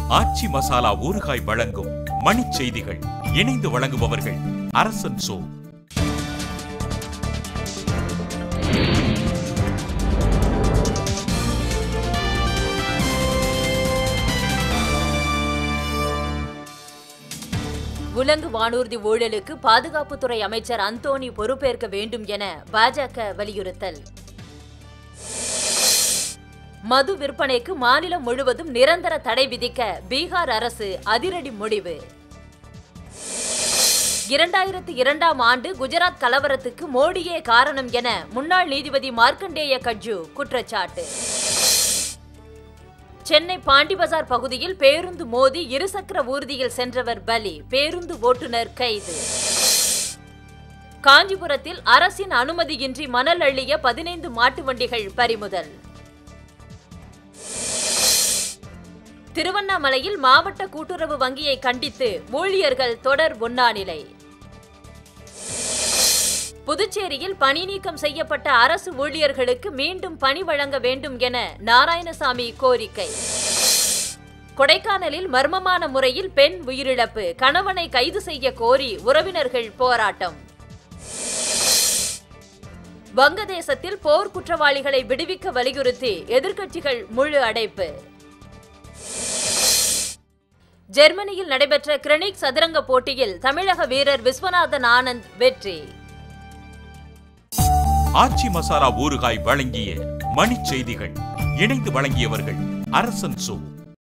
ஆச்சி மசாலா ஊறுகாய் வழங்கும் மணிச் செய்திகள் இணைந்து வழங்குபவர்கள் அரசன் சோ உலங்கு வானூர்தி ஊழலுக்கு பாதுகாப்புத்துறை அமைச்சர் அந்தோணி பொறுப்பேற்க வேண்டும் என பாஜக வலியுறுத்தல் மது விற்பனைக்கு மாநிலம் முழுவதும் நிரந்தர தடை விதிக்க பீகார் அரசு அதிரடி முடிவு இரண்டாயிரத்தி இரண்டாம் ஆண்டு குஜராத் கலவரத்துக்கு மோடியே காரணம் என முன்னாள் நீதிபதி மார்க்கண்டேய கட்ஜு குற்றச்சாட்டு சென்னை பாண்டிபஜார் பகுதியில் பேருந்து மோதி இருசக்கர ஊர்தியில் சென்றவர் பலி பேருந்து ஓட்டுநர் கைது காஞ்சிபுரத்தில் அரசின் அனுமதியின்றி மணல் அள்ளிய பதினைந்து மாட்டு வண்டிகள் பறிமுதல் திருவண்ணாமலையில் மாவட்ட கூட்டுறவு வங்கியை கண்டித்து ஊழியர்கள் தொடர் உண்ணாநிலை புதுச்சேரியில் பணி நீக்கம் செய்யப்பட்ட அரசு ஊழியர்களுக்கு மீண்டும் பணி வழங்க வேண்டும் என நாராயணசாமி கோரிக்கை கொடைக்கானலில் மர்மமான முறையில் பெண் உயிரிழப்பு கணவனை கைது செய்ய கோரி உறவினர்கள் போராட்டம் வங்கதேசத்தில் போர் குற்றவாளிகளை விடுவிக்க வலியுறுத்தி எதிர்க்கட்சிகள் முழு அடைப்பு ஜெர்மனியில் நடைபெற்ற கிரெனிக் சதுரங்க போட்டியில் தமிழக வீரர் விஸ்வநாதன் ஆனந்த் வெற்றி ஆச்சி மசாலா ஊறுகாய் வழங்கிய மணிச் செய்திகள் இணைந்து வழங்கியவர்கள் அரசன் சோ